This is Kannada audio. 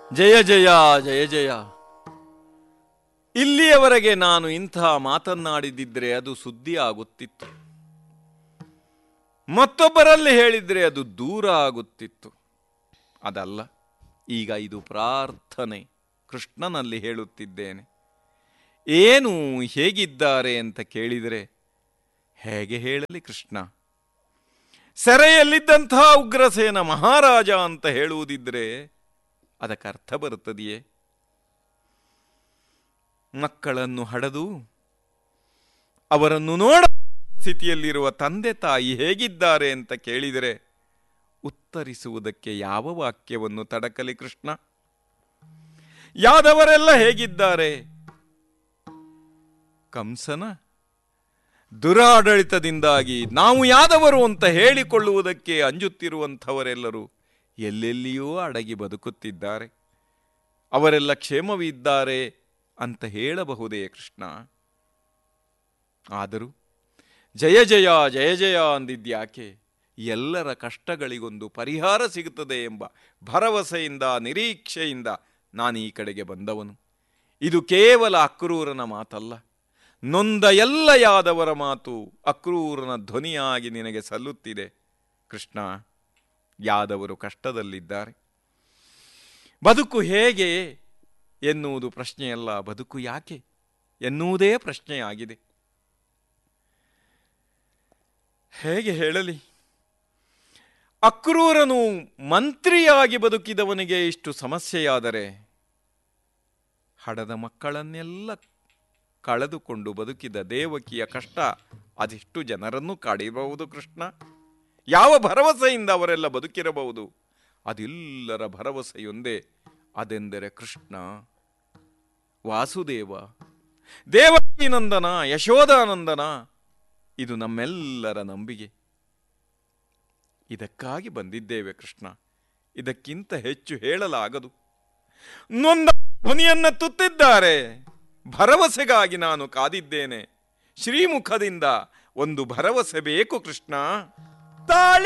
ಜಯ ಜಯ ಜಯ ಜಯ ಇಲ್ಲಿಯವರೆಗೆ ನಾನು ಇಂಥ ಮಾತನ್ನಾಡಿದ್ದಿದ್ರೆ ಅದು ಸುದ್ದಿ ಆಗುತ್ತಿತ್ತು ಮತ್ತೊಬ್ಬರಲ್ಲಿ ಹೇಳಿದ್ರೆ ಅದು ದೂರ ಆಗುತ್ತಿತ್ತು ಅದಲ್ಲ ಈಗ ಇದು ಪ್ರಾರ್ಥನೆ ಕೃಷ್ಣನಲ್ಲಿ ಹೇಳುತ್ತಿದ್ದೇನೆ ಏನು ಹೇಗಿದ್ದಾರೆ ಅಂತ ಕೇಳಿದರೆ ಹೇಗೆ ಹೇಳಲಿ ಕೃಷ್ಣ ಸೆರೆಯಲ್ಲಿದ್ದಂತಹ ಉಗ್ರಸೇನ ಮಹಾರಾಜ ಅಂತ ಹೇಳುವುದಿದ್ರೆ ಅದಕ್ಕೆ ಅರ್ಥ ಬರುತ್ತದೆಯೇ ಮಕ್ಕಳನ್ನು ಹಡೆದು ಅವರನ್ನು ನೋಡ ಸ್ಥಿತಿಯಲ್ಲಿರುವ ತಂದೆ ತಾಯಿ ಹೇಗಿದ್ದಾರೆ ಅಂತ ಕೇಳಿದರೆ ಉತ್ತರಿಸುವುದಕ್ಕೆ ಯಾವ ವಾಕ್ಯವನ್ನು ತಡಕಲಿ ಕೃಷ್ಣ ಯಾದವರೆಲ್ಲ ಹೇಗಿದ್ದಾರೆ ಕಂಸನ ದುರಾಡಳಿತದಿಂದಾಗಿ ನಾವು ಯಾದವರು ಅಂತ ಹೇಳಿಕೊಳ್ಳುವುದಕ್ಕೆ ಅಂಜುತ್ತಿರುವಂಥವರೆಲ್ಲರೂ ಎಲ್ಲೆಲ್ಲಿಯೂ ಅಡಗಿ ಬದುಕುತ್ತಿದ್ದಾರೆ ಅವರೆಲ್ಲ ಕ್ಷೇಮವಿದ್ದಾರೆ ಅಂತ ಹೇಳಬಹುದೇ ಕೃಷ್ಣ ಆದರೂ ಜಯ ಜಯ ಜಯ ಜಯ ಅಂದಿದ್ಯಾಕೆ ಎಲ್ಲರ ಕಷ್ಟಗಳಿಗೊಂದು ಪರಿಹಾರ ಸಿಗುತ್ತದೆ ಎಂಬ ಭರವಸೆಯಿಂದ ನಿರೀಕ್ಷೆಯಿಂದ ನಾನು ಈ ಕಡೆಗೆ ಬಂದವನು ಇದು ಕೇವಲ ಅಕ್ರೂರನ ಮಾತಲ್ಲ ನೊಂದ ಎಲ್ಲ ಯಾದವರ ಮಾತು ಅಕ್ರೂರನ ಧ್ವನಿಯಾಗಿ ನಿನಗೆ ಸಲ್ಲುತ್ತಿದೆ ಕೃಷ್ಣ ಯಾದವರು ಕಷ್ಟದಲ್ಲಿದ್ದಾರೆ ಬದುಕು ಹೇಗೆ ಎನ್ನುವುದು ಪ್ರಶ್ನೆಯಲ್ಲ ಬದುಕು ಯಾಕೆ ಎನ್ನುವುದೇ ಪ್ರಶ್ನೆಯಾಗಿದೆ ಹೇಗೆ ಹೇಳಲಿ ಅಕ್ರೂರನು ಮಂತ್ರಿಯಾಗಿ ಬದುಕಿದವನಿಗೆ ಇಷ್ಟು ಸಮಸ್ಯೆಯಾದರೆ ಹಡದ ಮಕ್ಕಳನ್ನೆಲ್ಲ ಕಳೆದುಕೊಂಡು ಬದುಕಿದ ದೇವಕಿಯ ಕಷ್ಟ ಅದೆಷ್ಟು ಜನರನ್ನು ಕಾಡಿರಬಹುದು ಕೃಷ್ಣ ಯಾವ ಭರವಸೆಯಿಂದ ಅವರೆಲ್ಲ ಬದುಕಿರಬಹುದು ಅದೆಲ್ಲರ ಭರವಸೆಯೊಂದೇ ಅದೆಂದರೆ ಕೃಷ್ಣ ವಾಸುದೇವ ದೇವಕೀನಂದನ ಯಶೋಧಾನಂದನ ಇದು ನಮ್ಮೆಲ್ಲರ ನಂಬಿಕೆ ಇದಕ್ಕಾಗಿ ಬಂದಿದ್ದೇವೆ ಕೃಷ್ಣ ಇದಕ್ಕಿಂತ ಹೆಚ್ಚು ಹೇಳಲಾಗದು ನೊಂದ ಧ್ವನಿಯನ್ನ ತುತ್ತಿದ್ದಾರೆ ಭರವಸೆಗಾಗಿ ನಾನು ಕಾದಿದ್ದೇನೆ ಶ್ರೀಮುಖದಿಂದ ಒಂದು ಭರವಸೆ ಬೇಕು ಕೃಷ್ಣ ತಾಳಿ